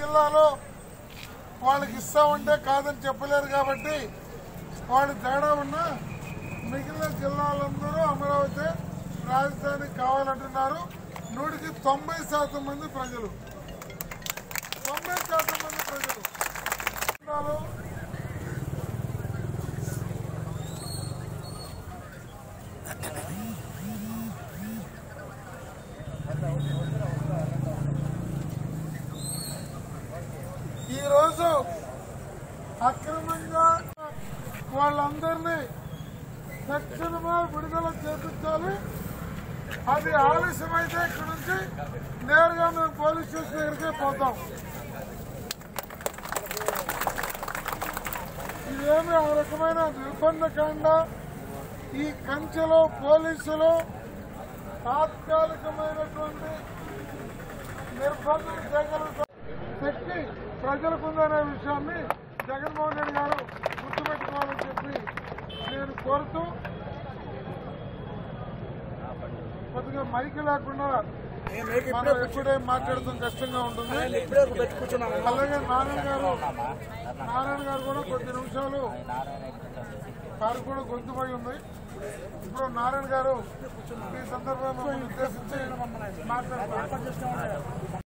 జిల్లాలో వాళ్ళకి ఇస్తామంటే కాదని చెప్పలేరు కాబట్టి వాళ్ళు తేడా ఉన్నా మిగిలిన జిల్లాలందరూ అమరావతి రాజధాని కావాలంటున్నారు నూటికి తొంభై శాతం మంది ప్రజలు తొంభై శాతం మంది ప్రజలు జిల్లాలో ఈరోజు అక్రమంగా వాళ్ళందరినీ తక్షణమే విడుదల చేపించాలి అది ఆలస్యమైతే ఇక్కడ నుంచి నేరుగా మేము పోలీస్ స్టేషన్ దగ్గరికే పోతాం ఇదేమి ఆ రకమైన నిర్బంధకాండ ఈ కంచెలో పోలీసులు తాత్కాలికమైనటువంటి నిర్బంధం చేయగలుగుతారు శక్తి ప్రజలకు ఉందనే విషయాన్ని జగన్మోహన్ రెడ్డి గారు గుర్తుపెట్టుకోవాలని చెప్పి నేను కోరుతూ కొద్దిగా మైకి లేకుండా మనం ఎప్పుడే మాట్లాడటం కష్టంగా ఉంటుంది అలాగే నారాయణ గారు నారాయణ గారు కూడా కొద్ది నిమిషాలు వారు కూడా గొంతుపై ఉంది ఇప్పుడు నారాయణ గారు ఈ సందర్భంగా మమ్మల్ని ఉద్దేశించి మాట్లాడతారు